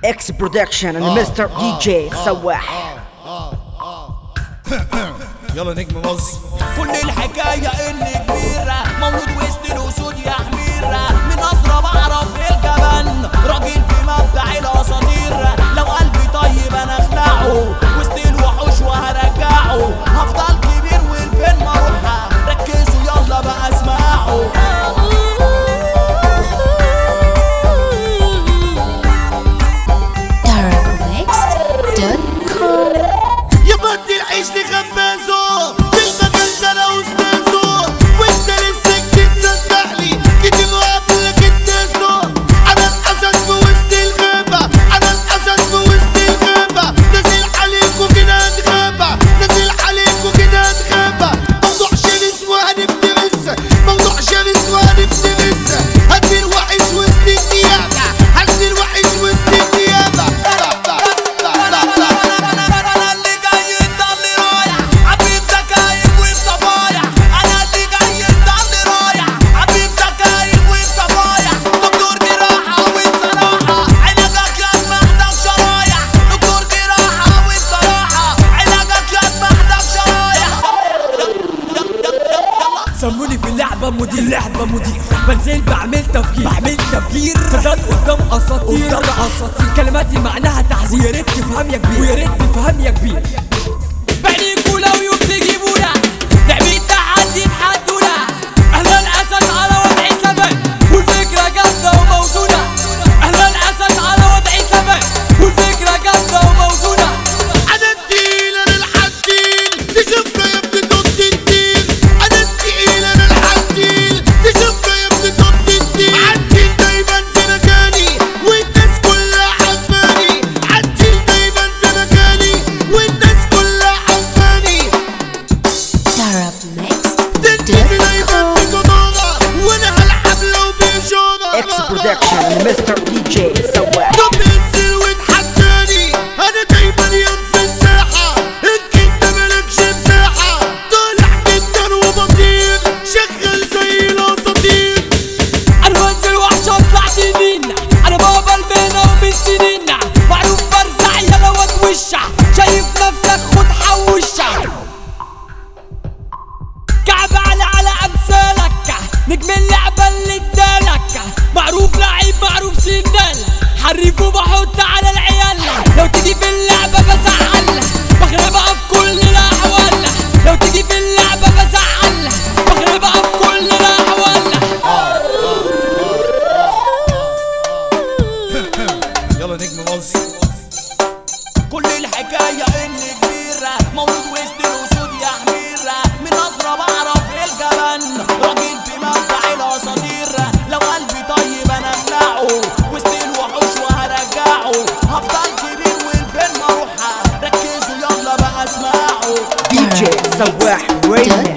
اكس برودكشن انا مستر دي جي سواح يلا نجم مصر كل الحكاية إني كبيرة مولود وسط الأسود يا حميرة من أسرى بعرف الجبن راجل في مبدع الأساطير لو قلبي طيب أنا أخلعه وسط الوحوش وهرجعه هفضل كبير والفين ما أروحها ركزوا يلا بقى اسمعوا Darknext.com يبدل عيش لخبازه تشتغل ده لو استاذه وانت لسه جديد صدقلي كتير قبلك التاسو انا الاسد في وسط الغابه انا الاسد في وسط الغابه نازل عليكوا كده اتغابه نازل عليكوا كده اتغابه موضوع شرس وهنفترس موضوع شرس وهنفترس هدي الوحش وسط النيابه هدي الوحش وسط النيابه انا اللي جاي الضل رايح حبيب زكايب وبصفايح انا اللي جاي الضل رايح حبيب زكايب وبصفايح دكتور جراحة وبصراحة علاجك يا محتاج شرايح دكتور جراحة وبصراحة علاجك يا محتاج شرايح سموني في اللعبة مدير اللعبة مدير بنزل بعمل تفكير بعمل تفكير سداد قدام اساطير قدام اساطير كلماتي معناها تحذير ويا ريت تفهم يا كبير ويا ريت تفهم يا كبير بعينيكوا لو يوم تجيبونا لعبة تحدي تحدونا اهلا الاسد على وضع ثبات والفكرة جامدة وموزونة اهلا الاسد على وضع ثبات والفكرة جامدة وموزونة انا التقيل انا الحديل تشوفنا يا ابني ضد الدين انا التقيل انا الحديل تشوفنا يا ابني ضد الدين عديل دايما في مكاني والناس كلها عارفاني عديل دايما في مكاني والناس كلها عارفاني تنتمي دايما Darknext.com في جدارة وانا هلعب لو بإشارة اكس برودكشن انا مستر دي جي سواح طب انزل واتحداني انا دايما يوم في الساحة انت انت مالكش مساحة طالع جدا وبطير شغال زي الاساطير انا بنزل وحش واطلع سنين انا بابا البينا ومن سنين معروف برزع يلا واتوشع شايف نفسك خد حوشع كعب على على امثالك نجم اللعبة اللي ادالك معروف لعيب معروف سندال حريف وبحط على العيال لو تيجي في اللعبة بزعل بغربها في كل الاحوال لو تيجي في اللعبة بزعل بغربها في كل الاحوال يلا نجم مصر كل الحكاية إني كبيرة مولود وسط الأسود يا حميرة من أسرى بعرف الجبن راجل في مبدع الأساطير لو قلبي طيب أنا أخلعه وسط الوحوش وهرجعه هفضل كبير والفين ما أروحها ركزوا يلا بقى اسمعوا دي جي سواح ريمكس